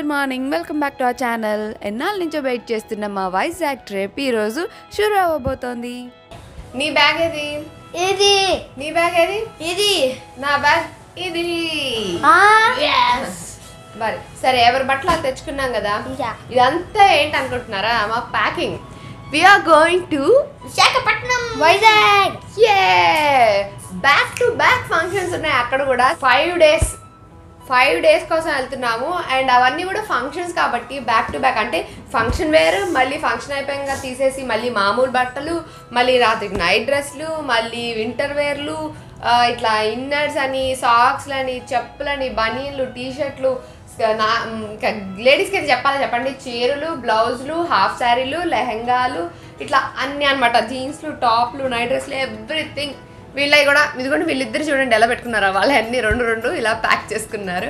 Good morning welcome back to our channel ఎన్నాళ్ళ నుంచో wait చేస్తున్న మా వైజాగ్ ట్రిప్ ఈరోజు షురు అవ్వబోతోంది నీ బ్యాగ్ ఏది ఇది నీ బ్యాగ్ ఏది ఇది నా బ్యాగ్ ఇది మరి సరే ఎవరి బట్టలు అది తెచ్చుకున్నాం కదా Yeah. ఇదంతా ఏంటి అనుకుంటున్నారా మా packing we are going to Visakhapatnam Vizag back to back functions ఉన్నాయి అక్కడ కూడా ఫైవ్ డేస్ ఫైవ్ డేస్ కోసం వెళ్తున్నాము అండ్ అవన్నీ కూడా ఫంక్షన్స్ కాబట్టి బ్యాక్ టు బ్యాక్ అంటే ఫంక్షన్ వేరు మళ్ళీ ఫంక్షన్ అయిపోయాక తీసేసి మళ్ళీ మామూలు బట్టలు మళ్ళీ రాత్రికి నైట్ డ్రెస్లు మళ్ళీ వింటర్ వేర్లు ఆ, ఇట్లా ఇన్నర్స్ అని సాక్స్లు అని చెప్పులని బనీన్లు టీ షర్ట్లు నా ఇంకా లేడీస్కి అయితే చెప్పాలి చెప్పండి చీరలు బ్లౌజులు హాఫ్ శారీలు లెహంగాలు ఇట్లా అన్ని అనమాట జీన్స్లు టాప్లు నైట్ డ్రెస్లు ఎవ్రీథింగ్ వీళ్ళవి కూడా ఇదిగోండి వీళ్ళిద్దరు చూడండి ఎలా పెట్టుకున్నారో వాళ్ళు అన్ని రెండు రెండు ఇలా ప్యాక్ చేసుకున్నారు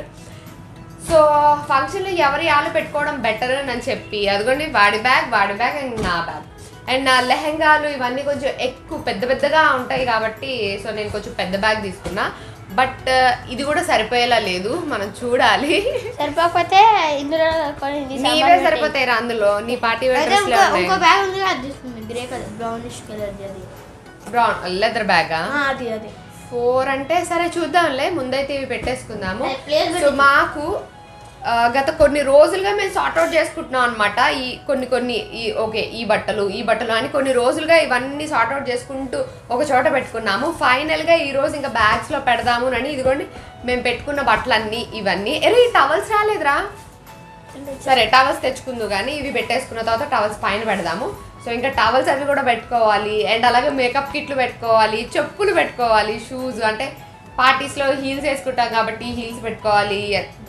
సో ఫంక్షన్లో ఎవరి ఆలు పెట్టుకోవడం బెటర్ అని చెప్పి అదిగోండి వాడి బ్యాగ్ వాడి బ్యాగ్ అండ్ నా బ్యాగ్ అండ్ నా లెహంగాలు ఇవన్నీ కొంచెం ఎక్కువ పెద్ద పెద్దగా ఉంటాయి కాబట్టి సో నేను కొంచెం పెద్ద బ్యాగ్ తీసుకున్నా బట్ ఇది కూడా సరిపోయేలా లేదు మనం చూడాలి సరిపోకపోతే ఇందులో కొన్ని నీ నీవే సామాన్లు సరిపోతాయి అందులో నీ పార్టీ పెట్టు. అయితే వేర్ ఇంకో ఇంకో బ్యాగ్ ఉంది కదా, అది తీసుకుంది గ్రే కలర్ బ్రౌనిష్ కలర్ అది బ్రౌన్ లెదర్ బ్యాగా ఆ, అది అది ఫోర్ అంటే సరే చూద్దాంలే ముందైతే ఇవి పెట్టేసుకుందాము అది place సో మాకు ఆ, గత కొన్ని రోజులుగా మేము సార్ట్అవుట్ చేసుకుంటున్నాం అనమాట ఈ కొన్ని కొన్ని ఈ ఓకే ఈ బట్టలు ఈ బట్టలు అని కొన్ని రోజులుగా ఇవన్నీ సార్ట్అవుట్ చేసుకుంటూ ఒక చోట పెట్టుకున్నాము ఫైనల్గా ఈ రోజు ఇంకా బ్యాగ్స్లో పెడదాము అని ఇదిగోండి మేము పెట్టుకున్న బట్టలన్నీ ఇవన్నీ ఎరే ఈ టవల్స్ రాలేదురా సరే టవల్స్ తెచ్చుకుందు కానీ ఇవి పెట్టేసుకున్న తర్వాత టవల్స్ పైన పెడదాము సో ఇంకా టవల్స్ అవి కూడా పెట్టుకోవాలి అండ్ అలాగే మేకప్ కిట్లు పెట్టుకోవాలి చెప్పులు పెట్టుకోవాలి షూస్ అంటే పార్టీస్లో హీల్స్ వేసుకుంటాం కాబట్టి హీల్స్ పెట్టుకోవాలి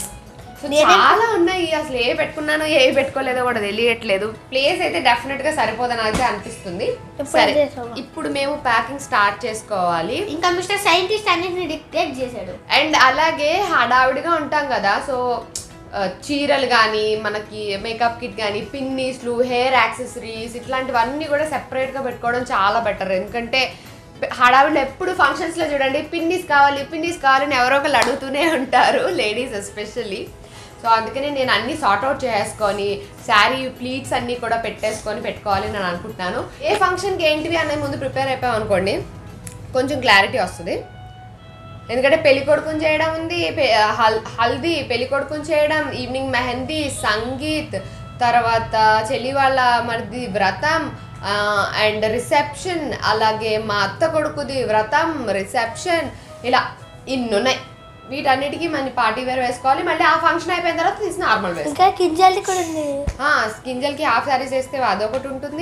సో చాలా ఉన్నాయి అసలు ఏ పెట్టుకున్నానో ఏ పెట్టుకోలేదో కూడా తెలియట్లేదు ప్లేస్ అయితే డెఫినెట్ గా సరిపోదని అయితే అనిపిస్తుంది ఎప్పుడు సరే చేసావా? ఇప్పుడు మేము ప్యాకింగ్ స్టార్ట్ చేసుకోవాలి ఇంకా మిస్టర్ సైంటిస్ట్ అన్నిటిని డిక్టేట్ చేశాడు అండ్ అలాగే హడావిడిగా ఉంటాం కదా సో ఆ, చీరలు కానీ మనకి మేకప్ కిట్ కానీ పిన్నీస్లు హెయిర్ యాక్సెసరీస్ ఇట్లాంటివన్నీ కూడా సెపరేట్గా పెట్టుకోవడం చాలా బెటర్ ఎందుకంటే హడావిడిలో ఎప్పుడు ఫంక్షన్స్లో చూడండి పిన్నీస్ కావాలి పిన్నీస్ కావాలని ఎవరో ఒకళ్ళు అడుగుతూనే ఉంటారు లేడీస్ ఎస్పెషల్లీ సో అందుకనే నేను అన్ని సార్ట్ అవుట్ చేసుకొని శారీ ప్లీట్స్ అన్నీ కూడా పెట్టేసుకొని పెట్టుకోవాలి అని నేను అనుకుంటున్నాను ఏ ఫంక్షన్కి ఏంటివి అనేది ముందు ప్రిపేర్ అయిపోయాం అనుకోండి కొంచెం క్లారిటీ వస్తుంది ఎందుకంటే పెళ్లి కొడుకుని చేయడం ఉంది పె- హల్ హల్దీ పెళ్లి కొడుకుని చేయడం ఈవినింగ్ మెహందీ సంగీత్ తర్వాత చెల్లి వాళ్ళ మరిది వ్రతం అండ్ రిసెప్షన్ అలాగే మా అత్త కొడుకుది వ్రతం రిసెప్షన్ ఇలా ఇన్ని ఉన్నాయి వీటన్నిటికీ మన పార్టీ వేర్ వేసుకోవాలి మళ్ళీ ఆ ఫంక్షన్ అయిపోయిన తర్వాత తీసి నార్మల్ వేసుకోవాలి ఇంకా కింజల్ది కూడా ఉంది స్కింజల్కి హాఫ్ శారీస్ వేస్తే అదొకటి ఉంటుంది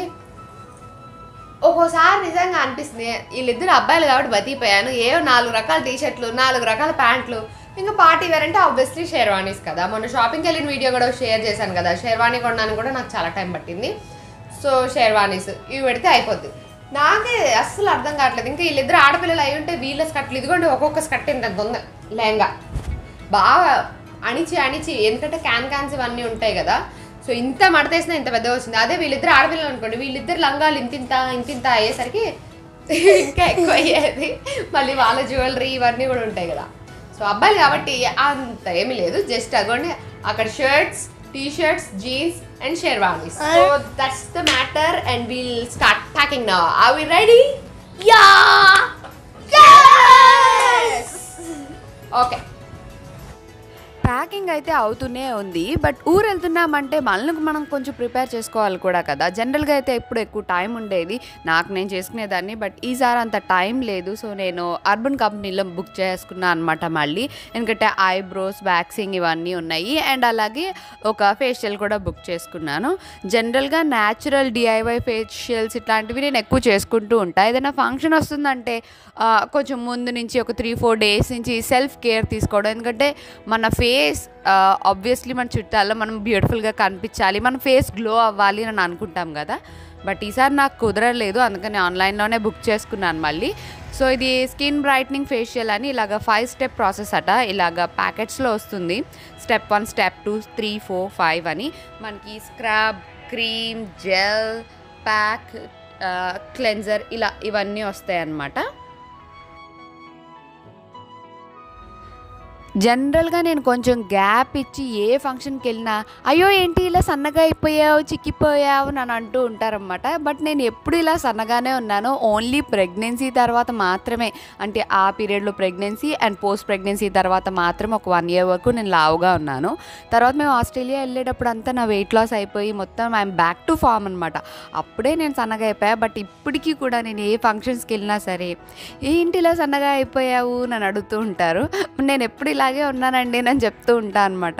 ఒక్కోసారి నిజంగా అనిపిస్తుంది వీళ్ళిద్దరు అబ్బాయిలు కాబట్టి బతికిపోయాను ఏ నాలుగు రకాల టీ షర్ట్లు నాలుగు రకాల ప్యాంట్లు ఇంకా పార్టీ వేర్ అంటే ఆబ్వియస్లీ షేర్వానీస్ కదా మొన్న షాపింగ్కి వెళ్ళిన వీడియో కూడా షేర్ చేశాను కదా షేర్వానీ కొనడానికి కూడా నాకు చాలా టైం పట్టింది సో షేర్వానీస్ ఇవి పెడితే అయిపోద్ది నాకే అస్సలు అర్థం కావట్లేదు ఇంకా వీళ్ళిద్దరు ఆడపిల్లలు అయి ఉంటే వీళ్ళ స్కట్లు ఇదిగోండి ఒక్కొక్క స్కట్ ఇంత ఉంది లెహంగా బాగా అణిచి అణిచి ఎందుకంటే క్యాన్ క్యాన్స్ ఇవన్నీ ఉంటాయి కదా సో ఇంత మడతేసినా ఇంత పెద్దగా వచ్చింది అదే వీళ్ళిద్దరు ఆడపిల్లలు అనుకోండి వీళ్ళిద్దరు లంగాలు ఇంతింత ఇంతింత అయ్యేసరికి ఇంకా ఎక్కువ అయ్యేది మళ్ళీ వాళ్ళ జ్యువెలరీ ఇవన్నీ కూడా ఉంటాయి కదా సో అబ్బాయిలు కాబట్టి అంత ఏమీ లేదు జస్ట్ అగోండి అక్కడ shirts T shirts jeans and sherwanis so that's the matter and we'll start packing now are we ready yeah okay packing అయితే అవుతూనే ఉంది బట్ ఊరు వెళ్తున్నామంటే మనకు మనం కొంచెం ప్రిపేర్ చేసుకోవాలి కూడా కదా జనరల్గా అయితే ఎప్పుడు ఎక్కువ టైం ఉండేది నాకు నేను చేసుకునేదాన్ని బట్ ఈసారి అంత టైం లేదు సో నేను అర్బన్ కంపెనీలో బుక్ చేసుకున్నాను అనమాట మళ్ళీ ఎందుకంటే ఐబ్రోస్ వ్యాక్సింగ్ ఇవన్నీ ఉన్నాయి అండ్ అలాగే ఒక ఫేషియల్ కూడా బుక్ చేసుకున్నాను జనరల్గా న్యాచురల్ డిఐవై ఫేషియల్స్ ఇట్లాంటివి నేను ఎక్కువ చేసుకుంటూ ఉంటాను ఏదైనా ఫంక్షన్ వస్తుందంటే ఆ, కొంచెం ముందు నుంచి ఒక త్రీ ఫోర్ డేస్ నుంచి సెల్ఫ్ కేర్ తీసుకోవడం ఎందుకంటే మన ఫేస్ ఆబ్వియస్లీ మన చుట్టాల్లో మనం బ్యూటిఫుల్గా కనిపించాలి మన ఫేస్ గ్లో అవ్వాలి అని అనుకుంటాం కదా బట్ ఈసారి నాకు కుదరలేదు అందుకని ఆన్లైన్లోనే బుక్ చేసుకున్నాను మళ్ళీ సో ఇది స్కిన్ బ్రైట్నింగ్ ఫేషియల్ అని ఇలాగ ఫైవ్ స్టెప్ ప్రాసెస్ అట ఇలాగ ప్యాకెట్స్లో వస్తుంది step one step two three four five అని మనకి scrub cream gel pack cleanser ఇలా ఇవన్నీ వస్తాయి అన్నమాట జనరల్గా నేను కొంచెం గ్యాప్ ఇచ్చి ఏ ఫంక్షన్కి వెళ్ళినా అయ్యో ఏంటి ఇలా సన్నగా అయిపోయావు చిక్కిపోయావు అని అంటూ ఉంటారనమాట బట్ నేను ఎప్పుడు ఇలా సన్నగానే ఉన్నాను ఓన్లీ ప్రెగ్నెన్సీ తర్వాత మాత్రమే అంటే ఆ పీరియడ్లో ప్రెగ్నెన్సీ అండ్ పోస్ట్ ప్రెగ్నెన్సీ తర్వాత మాత్రం ఒక వన్ ఇయర్ వరకు నేను లావుగా ఉన్నాను తర్వాత మేము ఆస్ట్రేలియా వెళ్ళేటప్పుడు అంతా నా వెయిట్ లాస్ అయిపోయి మొత్తం ఐఎమ్ బ్యాక్ టు ఫామ్ అనమాట అప్పుడే నేను సన్నగా అయిపోయా బట్ ఇప్పటికీ కూడా నేను ఏ ఫంక్షన్స్కి వెళ్ళినా సరే ఏంటి ఇలా సన్నగా అయిపోయావు నన్ను అడుగుతూ ఉంటారు నేను ఎప్పుడు ఇలాగే ఉన్నానండి నేను చెప్తూ ఉంటాను అనమాట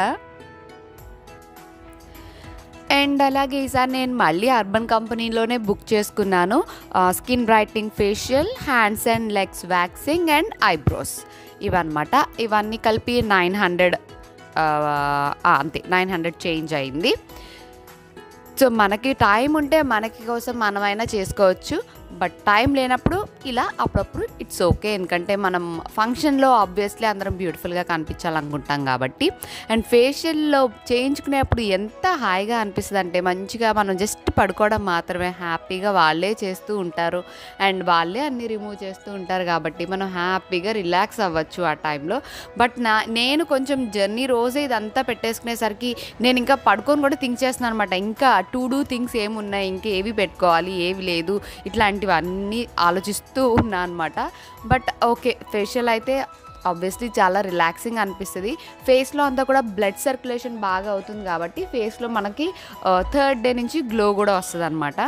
అండ్ అలాగే ఈసారి నేను మళ్ళీ అర్బన్ కంపెనీలోనే బుక్ చేసుకున్నాను skin brightening facial hands and legs waxing and eyebrows ఇవన్నమాట ఇవన్నీ కలిపి నైన్ హండ్రెడ్ అంతే నైన్ హండ్రెడ్ చేంజ్ అయింది సో మనకి టైం ఉంటే మనకి కోసం మనమైనా చేసుకోవచ్చు బట్ టైం లేనప్పుడు ఇలా అప్పుడప్పుడు ఇట్స్ ఓకే ఎందుకంటే మనం ఫంక్షన్లో ఆబ్వియస్లీ అందరం బ్యూటిఫుల్గా కనిపించాలనుకుంటాం కాబట్టి అండ్ ఫేషియల్లో చేయించుకునేప్పుడు ఎంత హాయిగా అనిపిస్తుంది అంటే మంచిగా మనం జస్ట్ పడుకోవడం మాత్రమే హ్యాపీగా వాళ్ళే చేస్తూ ఉంటారు అండ్ వాళ్ళే అన్ని రిమూవ్ చేస్తూ ఉంటారు కాబట్టి మనం హ్యాపీగా రిలాక్స్ అవ్వచ్చు ఆ టైంలో బట్ నా నేను కొంచెం జర్నీ రోజే ఇదంతా పెట్టేసుకునేసరికి నేను ఇంకా పడుకొని కూడా థింక్ చేస్తున్నాను అనమాట ఇంకా టూ డూ థింగ్స్ ఏమున్నాయి ఇంకా ఏవి పెట్టుకోవాలి ఏవి లేదు ఇట్లాంటివన్నీ ఆలోచిస్తూ ఉన్నా అనమాట బట్ ఓకే ఫేషియల్ అయితే ఆబ్వియస్లీ చాలా రిలాక్సింగ్ అనిపిస్తుంది ఫేస్లో అంతా కూడా బ్లడ్ సర్క్యులేషన్ బాగా అవుతుంది కాబట్టి ఫేస్లో మనకి థర్డ్ డే నుంచి గ్లో కూడా వస్తుంది అనమాట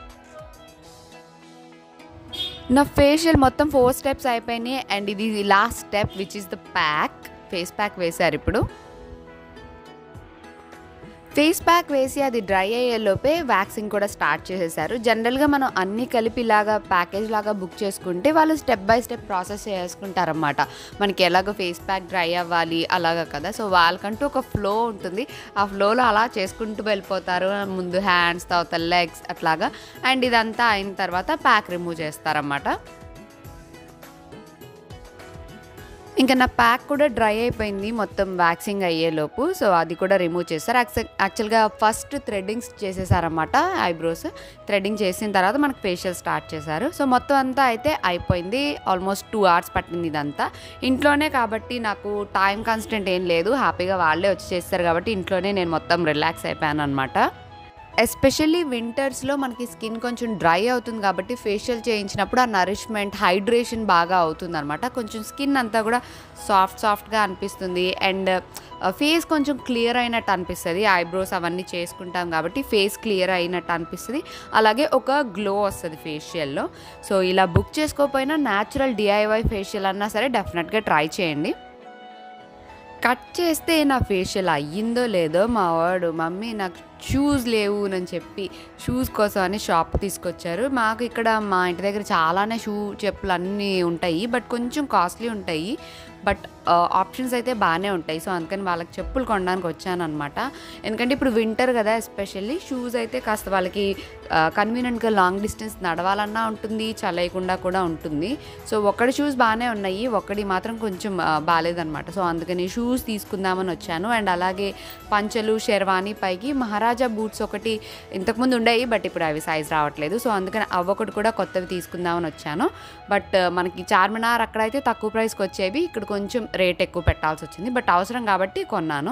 నా ఫేషియల్ మొత్తం ఫోర్ స్టెప్స్ అయిపోయినాయి అండ్ ఇది last step which is the pack face pack వేశారు ఇప్పుడు ఫేస్ ప్యాక్ వేసి అది డ్రై అయ్యేలోపే వ్యాక్సింగ్ కూడా స్టార్ట్ చేసేసారు జనరల్గా మనం అన్నీ కలిపి ఇలాగా ప్యాకేజ్ లాగా బుక్ చేసుకుంటే వాళ్ళు స్టెప్ బై స్టెప్ ప్రాసెస్ చేసుకుంటారన్నమాట మనకి ఎలాగో ఫేస్ ప్యాక్ డ్రై అవ్వాలి అలాగా కదా సో వాళ్ళకంటూ ఒక ఫ్లో ఉంటుంది ఆ ఫ్లోలో అలా చేసుకుంటూ వెళ్ళిపోతారు ముందు హ్యాండ్స్ తర్వాత లెగ్స్ అట్లాగా అండ్ ఇదంతా అయిన తర్వాత ప్యాక్ రిమూవ్ చేస్తారన్నమాట ఇంకా నా ప్యాక్ కూడా డ్రై అయిపోయింది మొత్తం వ్యాక్సింగ్ అయ్యేలోపు సో అది కూడా రిమూవ్ చేస్తారు యాక్చు- యాక్చువల్గా ఫస్ట్ థ్రెడ్డింగ్స్ చేసేసారన్నమాట ఐబ్రోస్ థ్రెడ్డింగ్ చేసిన తర్వాత మనకు ఫేషియల్ స్టార్ట్ చేశారు సో మొత్తం అంతా అయితే అయిపోయింది ఆల్మోస్ట్ టూ అవర్స్ పట్టింది ఇదంతా ఇంట్లోనే కాబట్టి నాకు టైం కాన్స్టెంట్ ఏం లేదు హ్యాపీగా వాళ్ళే వచ్చి చేస్తారు కాబట్టి ఇంట్లోనే నేను మొత్తం రిలాక్స్ అయిపోయాను అనమాట ఎస్పెషల్లీ వింటర్స్లో మనకి స్కిన్ కొంచెం డ్రై అవుతుంది కాబట్టి ఫేషియల్ చేయించినప్పుడు ఆ నరిష్మెంట్ హైడ్రేషన్ బాగా అవుతుంది అనమాట కొంచెం స్కిన్ అంతా కూడా సాఫ్ట్ సాఫ్ట్గా అనిపిస్తుంది అండ్ ఫేస్ కొంచెం క్లియర్ అయినట్టు అనిపిస్తుంది ఐబ్రోస్ అవన్నీ చేసుకుంటాం కాబట్టి ఫేస్ క్లియర్ అయినట్టు అనిపిస్తుంది అలాగే ఒక గ్లో వస్తుంది ఫేషియల్లో సో ఇలా బుక్ చేసుకోకపోయినా న్యాచురల్ డిఐవై ఫేషియల్ అన్నా సరే డెఫినెట్గా ట్రై చేయండి కట్ చేస్తే నా ఫేషియల్ అయ్యిందో లేదో మా వాడు మమ్మీ నాకు షూస్ లేవు అని చెప్పి షూస్ కోసం అని షాప్ తీసుకొచ్చారు మాకు ఇక్కడ మా ఇంటి దగ్గర చాలానే షూ చెప్పులు అన్నీ ఉంటాయి బట్ కొంచెం కాస్ట్లీ ఉంటాయి బట్ ఆప్షన్స్ అయితే బాగానే ఉంటాయి సో అందుకని వాళ్ళకి చెప్పులు కొనడానికి వచ్చాను అనమాట ఎందుకంటే ఇప్పుడు వింటర్ కదా ఎస్పెషల్లీ షూస్ అయితే కాస్త వాళ్ళకి కన్వీనియంట్గా లాంగ్ డిస్టెన్స్ నడవాలన్నా ఉంటుంది చలేయకుండా కూడా ఉంటుంది సో ఒకటి షూస్ బాగానే ఉన్నాయి ఒకటి మాత్రం కొంచెం ఆ, బాగాలేదన్నమాట సో అందుకని షూస్ తీసుకుందామని వచ్చాను అండ్ అలాగే పంచలు షెర్వానీ పైకి మహారాజా బూట్స్ ఒకటి ఇంతకుముందు ఉండేవి బట్ ఇప్పుడు అవి సైజ్ రావట్లేదు సో అందుకని అవి ఒకటి కూడా కొత్తవి తీసుకుందామని వచ్చాను బట్ ఆ, మనకి చార్మినార్ అక్కడైతే తక్కువ ప్రైస్కి వచ్చేవి ఇక్కడ కొంచెం రేట్ ఎక్కువ పెట్టాల్సి వచ్చింది బట్ అవసరం కాబట్టి కొన్నాను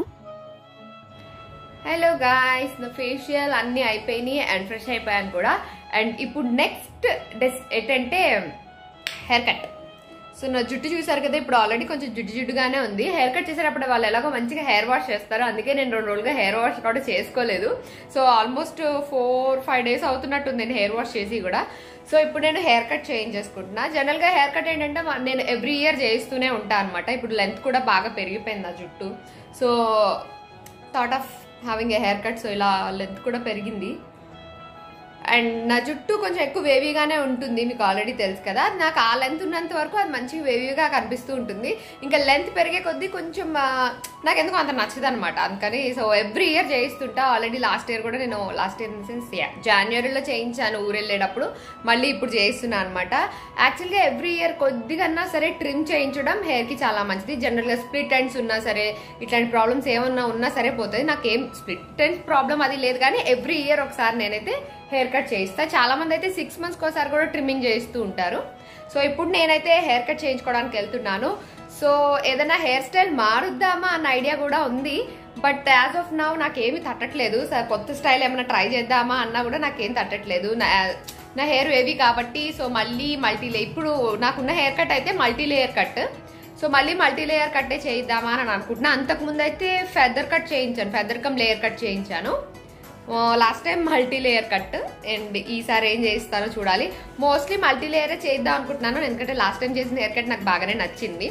హలో గాయస్ నా ఫేషియల్ అన్నీ అయిపోయినాయి అండ్ ఫ్రెష్ అయిపోయాను కూడా అండ్ ఇప్పుడు నెక్స్ట్ డెస్ ఏంటంటే హెయిర్ కట్ సో నా జుట్టు చూసారు కదా ఇప్పుడు ఆల్రెడీ కొంచెం జిడ్డు జిడ్డుగానే ఉంది హెయిర్ కట్ చేసేటప్పుడు వాళ్ళు ఎలాగో మంచిగా హెయిర్ వాష్ చేస్తారు అందుకే నేను రెండు రోజులుగా హెయిర్ వాష్ కూడా చేసుకోలేదు so almost four five days అవుతున్నట్టుంది నేను హెయిర్ వాష్ చేసి కూడా సో ఇప్పుడు నేను హెయిర్ కట్ చేంజ్ చేసుకుంటున్నా జనరల్గా హెయిర్ కట్ ఏంటంటే మ- నేను ఎవ్రీ ఇయర్ చేయిస్తూనే ఉంటాను అనమాట ఇప్పుడు లెంత్ కూడా బాగా పెరిగిపోయింది నా జుట్టు so thought of having a haircut so ఇలా లెంత్ కూడా పెరిగింది అండ్ నా జుట్టు కొంచెం ఎక్కువ వేవీగానే ఉంటుంది మీకు ఆల్రెడీ తెలుసు కదా నాకు ఆ లెంత్ ఉన్నంత వరకు అది మంచిగా వేవీగా కనిపిస్తూ ఉంటుంది ఇంకా లెంత్ పెరిగే కొద్దీ కొంచెం ఆ, నాకు ఎందుకు అంత నచ్చదు అనమాట అందుకని సో ఎవ్రీ ఇయర్ చేయిస్తుంటా ఆల్రెడీ లాస్ట్ ఇయర్ కూడా నేను లాస్ట్ ఇయర్ ఇన్ సెన్స్ జనవరిలో చేయించాను ఊరు వెళ్ళేటప్పుడు మళ్ళీ ఇప్పుడు చేయిస్తున్నాను అనమాట యాక్చువల్గా ఎవ్రీ ఇయర్ కొద్దిగన్నా సరే ట్రిమ్ చేయించడం హెయిర్కి చాలా మంచిది జనరల్గా స్ప్లిట్ ఎండ్స్ ఉన్నా సరే ఇట్లాంటి ప్రాబ్లమ్స్ ఏమన్నా ఉన్నా సరే పోతుంది నాకేం స్ప్లిట్ ఎండ్స్ ప్రాబ్లం అది లేదు కానీ ఎవ్రీ ఇయర్ ఒకసారి నేనైతే హెయిర్ కట్ చేయిస్తా చాలా మంది అయితే సిక్స్ మంత్స్కి ఒకసారి కూడా ట్రిమ్మింగ్ చేయిస్తూ ఉంటారు సో ఇప్పుడు నేనైతే హెయిర్ కట్ చేయించుకోవడానికి వెళ్తున్నాను సో ఏదైనా హెయిర్ స్టైల్ మారుద్దామా అన్న ఐడియా కూడా ఉంది బట్ యాజ్ ఆఫ్ నౌ నాకేమి తట్టట్లేదు స- కొత్త స్టైల్ ఏమైనా ట్రై చేద్దామా అన్నా కూడా నాకేం తట్టట్లేదు నా నా హెయిర్ వేవి కాబట్టి సో మళ్ళీ మల్టీ లే ఇప్పుడు నాకున్న హెయిర్ కట్ అయితే మల్టీ లేయర్ కట్ సో మళ్ళీ మల్టీ లేయర్ కట్టే చేయిద్దామా అని అనుకుంటున్నా అంతకుముందు అయితే ఫెదర్ కట్ చేయించాను ఫెదర్ కమ్ లేయర్ కట్ చేయించాను last time multi layer cut and ఈసారి ఏం చేయిస్తానో చూడాలి మోస్ట్లీ మల్టీ లేయరే చేద్దాం అనుకుంటున్నాను ఎందుకంటే లాస్ట్ టైం చేసిన హెయిర్ కట్ నాకు బాగానే నచ్చింది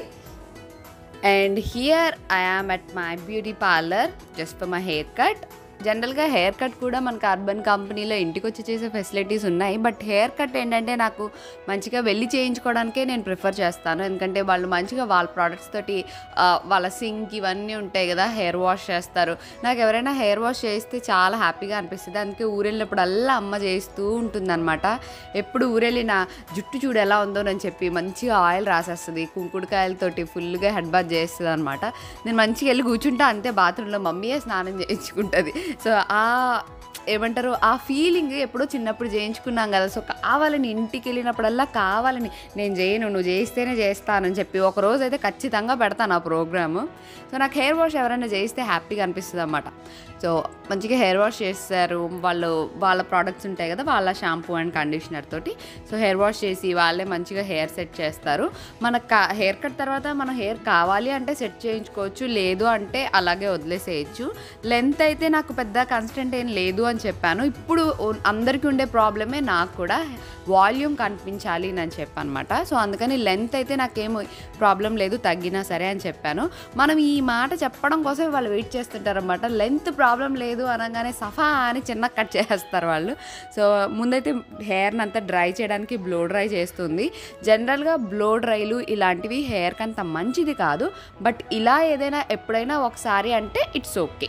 and here I am at my beauty parlour just for my haircut జనరల్గా హెయిర్ కట్ కూడా మనకు అర్బన్ కంపెనీలో ఇంటికి వచ్చి చేసే ఫెసిలిటీస్ ఉన్నాయి బట్ హెయిర్ కట్ ఏంటంటే నాకు మంచిగా వెళ్ళి చేయించుకోవడానికే నేను ప్రిఫర్ చేస్తాను ఎందుకంటే వాళ్ళు మంచిగా వాళ్ళ ప్రోడక్ట్స్ తోటి ఆ, వాళ్ళ సింక్ ఇవన్నీ ఉంటాయి కదా హెయిర్ వాష్ చేస్తారు నాకు ఎవరైనా హెయిర్ వాష్ చేస్తే చాలా హ్యాపీగా అనిపిస్తుంది అందుకే ఊరెళ్ళినప్పుడల్లా అమ్మ చేస్తూ ఉంటుందన్నమాట ఎప్పుడు ఊరెళ్ళిన జుట్టు చూడు ఎలా ఉందో అని చెప్పి మంచిగా ఆయిల్ రాసేస్తుంది కుంకుడుకాయలతోటి ఫుల్గా హెడ్ బాత్ చేస్తుంది అనమాట నేను మంచిగా వెళ్ళి కూర్చుంటా అంతే బాత్రూంలో మమ్మీయే స్నానం చేయించుకుంటుంది సో ఆ ఏమంటారు ఆ ఫీలింగ్ ఎప్పుడో చిన్నప్పుడు చేయించుకున్నాం కదా సో కావాలని ఇంటికి వెళ్ళినప్పుడల్లా కావాలని నేను చేయను నువ్వు చేస్తేనే చేస్తానని చెప్పి ఒక రోజు అయితే ఖచ్చితంగా పెడతాను ఆ ప్రోగ్రాము సో నాకు హెయిర్ వాష్ ఎవరైనా చేస్తే హ్యాపీగా అనిపిస్తుంది అనమాట సో మంచిగా హెయిర్ వాష్ చేస్తారు వాళ్ళు వాళ్ళ ప్రోడక్ట్స్ ఉంటాయి కదా వాళ్ళ షాంపూ అండ్ కండిషనర్ తోటి సో హెయిర్ వాష్ చేసి వాళ్ళే మంచిగా హెయిర్ సెట్ చేస్తారు మనకు కా హెయిర్ కట్ తర్వాత మన హెయిర్ కావాలి అంటే సెట్ చేయించుకోవచ్చు లేదు అంటే అలాగే వదిలేసేయచ్చు లెంత్ అయితే నాకు పెద్ద కన్స్టెంట్ ఏం లేదు అని చెప్పాను ఇప్పుడు ఉ- అందరికీ ఉండే ప్రాబ్లమే నాకు కూడా వాల్యూమ్ కనిపించాలి అని చెప్పాను అనమాట సో అందుకని లెంత్ అయితే నాకేమో ప్రాబ్లం లేదు తగ్గినా సరే అని చెప్పాను మనం ఈ మాట చెప్పడం కోసం వాళ్ళు వెయిట్ చేస్తుంటారు అనమాట లెంత్ ప్రాబ్లం లేదు అనగానే సఫా అని చిన్న కట్ చేస్తారు వాళ్ళు సో ముందైతే హెయిర్ని అంతా డ్రై చేయడానికి బ్లో డ్రై చేస్తుంది జనరల్గా బ్లో డ్రైలు ఇలాంటివి హెయిర్కి అంత మంచిది కాదు బట్ ఇలా ఏదైనా ఎప్పుడైనా ఒకసారి అంటే ఇట్స్ ఓకే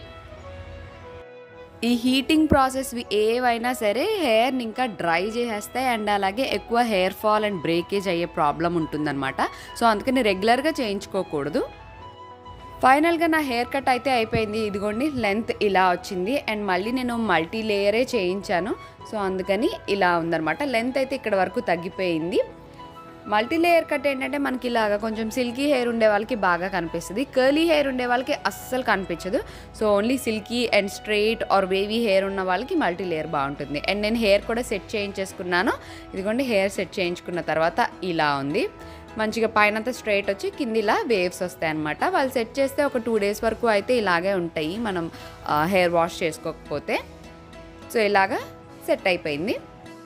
ఈ హీటింగ్ ప్రాసెస్వి ఏవైనా సరే హెయిర్ని ఇంకా డ్రై చేసేస్తాయి అండ్ అలాగే ఎక్కువ హెయిర్ ఫాల్ అండ్ బ్రేకేజ్ అయ్యే ప్రాబ్లం ఉంటుందన్నమాట సో అందుకని రెగ్యులర్గా చేయించుకోకూడదు ఫైనల్గా నా హెయిర్ కట్ అయితే అయిపోయింది ఇదిగోండి లెంత్ ఇలా వచ్చింది అండ్ మళ్ళీ నేను మల్టీ లేయరే చేయించాను సో అందుకని ఇలా ఉందన్నమాట లెంత్ అయితే ఇక్కడ వరకు తగ్గిపోయింది మల్టీ లేయర్ కట్ ఏంటంటే మనకి ఇలాగా కొంచెం సిల్కీ హెయిర్ ఉండే వాళ్ళకి బాగా కనిపిస్తుంది కర్లీ హెయిర్ ఉండే వాళ్ళకి అస్సలు కనిపించదు so only silky and straight or wavy hair ఉన్న వాళ్ళకి మల్టీ లేయర్ బాగుంటుంది అండ్ నేను హెయిర్ కూడా సెట్ చేయించేసుకున్నాను ఇదిగోండి హెయిర్ సెట్ చేయించుకున్న తర్వాత ఇలా ఉంది మంచిగా పైనంతా స్ట్రైట్ వచ్చి కింద ఇలా వేవ్స్ వస్తాయి అనమాట వాళ్ళు సెట్ చేస్తే ఒక టూ డేస్ వరకు అయితే ఇలాగే ఉంటాయి మనం హెయిర్ వాష్ చేసుకోకపోతే సో ఇలాగా సెట్ అయిపోయింది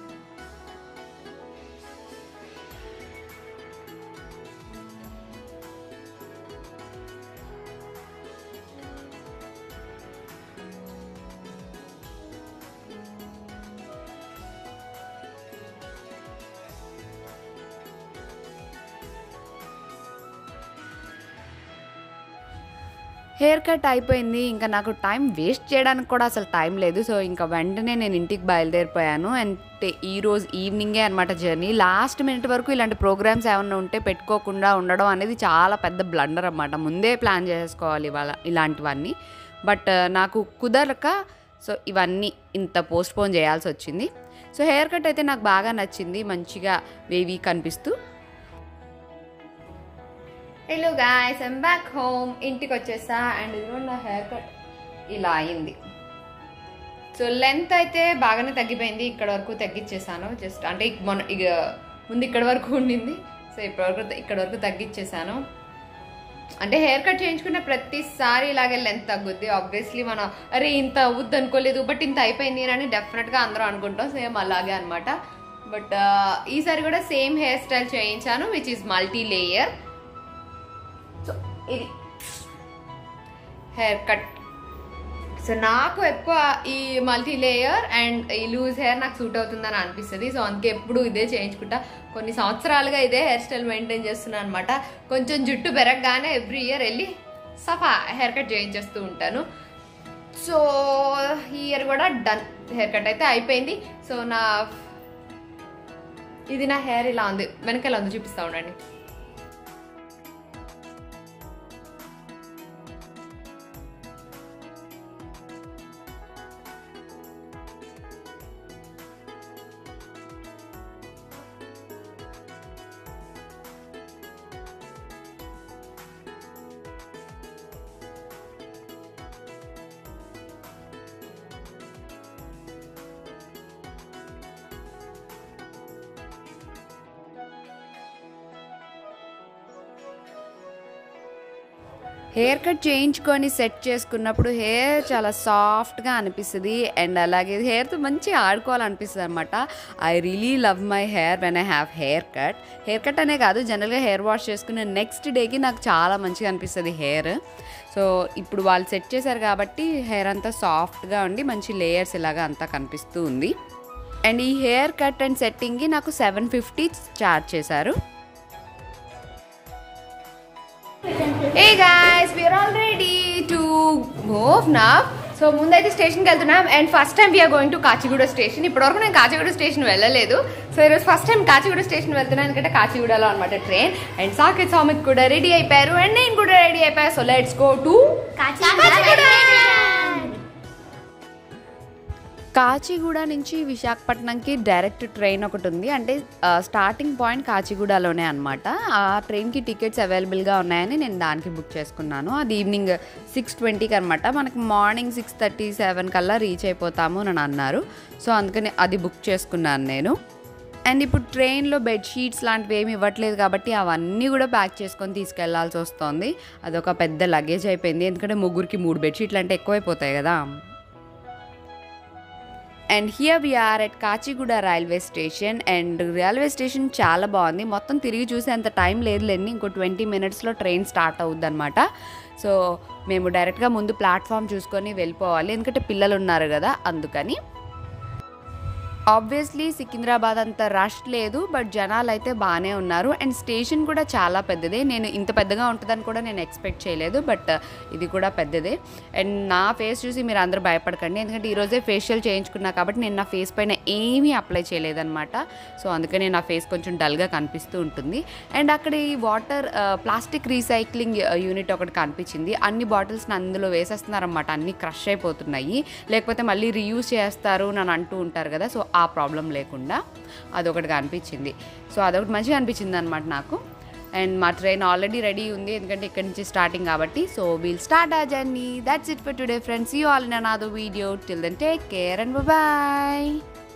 హెయిర్ కట్ అయిపోయింది ఇంకా నాకు టైం వేస్ట్ చేయడానికి కూడా అసలు టైం లేదు సో ఇంకా వెంటనే నేను ఇంటికి బయలుదేరిపోయాను అంటే ఈ రోజు ఈవినింగే అనమాట జర్నీ లాస్ట్ మినిట్ వరకు ఇలాంటి ప్రోగ్రామ్స్ ఏమైనా ఉంటే పెట్టుకోకుండా ఉండడం అనేది చాలా పెద్ద బ్లండర్ అనమాట ముందే ప్లాన్ చేసుకోవాలి ఇవాళ ఇలాంటివన్నీ బట్ నాకు కుదరక సో ఇవన్నీ ఇంత పోస్ట్ పోన్ చేయాల్సి వచ్చింది సో హెయిర్ కట్ అయితే నాకు బాగా నచ్చింది మంచిగా వేవీ కనిపిస్తూ hello guys I'm back home ఇంటికి వచ్చేసా అండ్ ఇదిగో నా హెయిర్ కట్ ఇలా అయింది సో లెంత్ అయితే బాగానే తగ్గిపోయింది ఇక్కడ వరకు తగ్గించేసాను జస్ట్ అంటే ఇక్ మొన్న ఇక ముందు ఇక్కడ వరకు ఉండింది సో ఇప్పటి వరకు ఇక్కడ వరకు తగ్గించేసాను అంటే హెయిర్ కట్ చేయించుకున్న ప్రతిసారి ఇలాగే లెంత్ తగ్గుద్ది ఆబ్వియస్లీ మనం అరే ఇంత అవుద్ది అనుకోలేదు బట్ ఇంత అయిపోయింది అని డెఫినెట్గా అందరూ అనుకుంటాం సేమ్ అలాగే అనమాట బట్ ఈసారి కూడా సేమ్ హెయిర్ స్టైల్ చేయించాను which is multi layer so ఇది హెయిర్ కట్ సో నాకు ఎక్కువ ఈ మల్టీ లేయర్ అండ్ ఈ లూజ్ హెయిర్ నాకు సూట్ అవుతుందని అనిపిస్తుంది సో అందుకే ఎప్పుడు ఇదే చేయించుకుంటా కొన్ని సంవత్సరాలుగా ఇదే హెయిర్ స్టైల్ మెయింటైన్ చేస్తున్నాను అనమాట కొంచెం జుట్టు పెరగగానే ఎవ్రీ ఇయర్ వెళ్ళి సఫా హెయిర్ కట్ చేయించేస్తూ ఉంటాను సో ఈ ఇయర్ కూడా డన్ హెయిర్ కట్ అయితే అయిపోయింది సో నా ఇది నా హెయిర్ ఇలా ఉంది వెనకాల ఉంది చూపిస్తా ఉండండి హెయిర్ కట్ చేయించుకొని సెట్ చేసుకున్నప్పుడు హెయిర్ చాలా సాఫ్ట్గా అనిపిస్తుంది అండ్ అలాగే హెయిర్తో మంచిగా ఆడుకోవాలనిపిస్తుంది అనమాట I really love my hair when I have haircut haircut అనే కాదు జనరల్గా హెయిర్ వాష్ చేసుకునే నెక్స్ట్ డేకి నాకు చాలా మంచిగా అనిపిస్తుంది హెయిర్ సో ఇప్పుడు వాళ్ళు సెట్ చేశారు కాబట్టి హెయిర్ అంతా సాఫ్ట్గా ఉండి మంచి లేయర్స్ ఇలాగా అంతా కనిపిస్తూ ఉంది అండ్ ఈ హెయిర్ కట్ అండ్ సెట్టింగ్కి నాకు సెవెన్ ఫిఫ్టీ చార్జ్ చేశారు hey guys we are all ready to move నా సో ముందైతే స్టేషన్కి వెళ్తున్నాం and first time we are going to Kacheguda station ఇప్పటివరకు నేను కాచిగూడ స్టేషన్ వెళ్ళలేదు సో ఈరోజు ఫస్ట్ టైం కాచిగూడ స్టేషన్ వెళ్తున్నాను ఎందుకంటే కాచిగూడలో అనమాట ట్రైన్ అండ్ సాకేత్ సామిత్ కూడా రెడీ అయిపోయారు అండ్ నేను కూడా రెడీ అయిపోయా so let's go to Kacheguda నుంచి విశాఖపట్నంకి డైరెక్ట్ ట్రైన్ ఒకటి ఉంది అంటే ఆ, స్టార్టింగ్ పాయింట్ కాచిగూడలోనే అనమాట ఆ ట్రైన్కి టికెట్స్ అవైలబుల్గా ఉన్నాయని నేను దానికి బుక్ చేసుకున్నాను అది ఈవినింగ్ సిక్స్ ట్వంటీకి అనమాట మనకి మార్నింగ్ సిక్స్ థర్టీ సెవెన్ కల్లా రీచ్ అయిపోతాము అని అన్నారు సో అందుకని అది బుక్ చేసుకున్నాను నేను అండ్ ఇప్పుడు ట్రైన్లో బెడ్షీట్స్ లాంటివి ఏమి ఇవ్వట్లేదు కాబట్టి అవన్నీ కూడా ప్యాక్ చేసుకొని తీసుకెళ్లాల్సి వస్తుంది అదొక పెద్ద లగేజ్ అయిపోయింది ఎందుకంటే ముగ్గురికి మూడు బెడ్షీట్లు అంటే ఎక్కువైపోతాయి కదా and here we are at Kacheguda railway station and railway station చాలా బాగుంది మొత్తం తిరిగి చూసే అంత టైం లేదులేండి ఇంకో ట్వంటీ మినిట్స్లో ట్రైన్ స్టార్ట్ అవుద్ది అనమాట సో మేము డైరెక్ట్గా ముందు ప్లాట్ఫామ్ చూసుకొని వెళ్ళిపోవాలి ఎందుకంటే పిల్లలు ఉన్నారు కదా అందుకని ఆబ్వియస్లీ సికింద్రాబాద్ అంత రష్ లేదు బట్ జనాలు అయితే బాగానే ఉన్నారు అండ్ స్టేషన్ కూడా చాలా పెద్దదే నేను ఇంత పెద్దగా ఉంటుందని కూడా నేను ఎక్స్పెక్ట్ చేయలేదు బట్ ఇది కూడా పెద్దదే అండ్ నా ఫేస్ చూసి మీరు అందరూ భయపడకండి ఎందుకంటే ఈరోజే ఫేషియల్ చేయించుకున్నా కాబట్టి నేను నా ఫేస్ పైన ఏమీ అప్లై చేయలేదన్నమాట సో అందుకనే నా ఫేస్ కొంచెం డల్గా కనిపిస్తూ ఉంటుంది అండ్ అక్కడ ఈ వాటర్ ప్లాస్టిక్ రీసైక్లింగ్ యూనిట్ ఒకటి కనిపించింది అన్ని బాటిల్స్ని అందులో వేసేస్తున్నారన్నమాట అన్ని క్రష్ అయిపోతున్నాయి లేకపోతే మళ్ళీ రీయూజ్ చేస్తారు అని అంటూ ఉంటారు కదా సో ఆ ప్రాబ్లం లేకుండా అదొకటి కనిపించింది సో అదొకటి మంచిగా అనిపించింది అనమాట నాకు అండ్ మా ట్రైన్ ఆల్రెడీ రెడీ ఉంది ఎందుకంటే ఇక్కడ నుంచి స్టార్టింగ్ కాబట్టి సో వీల్ స్టార్ట్ ఆ journey that's it for today friends you all in another video till then take care and bye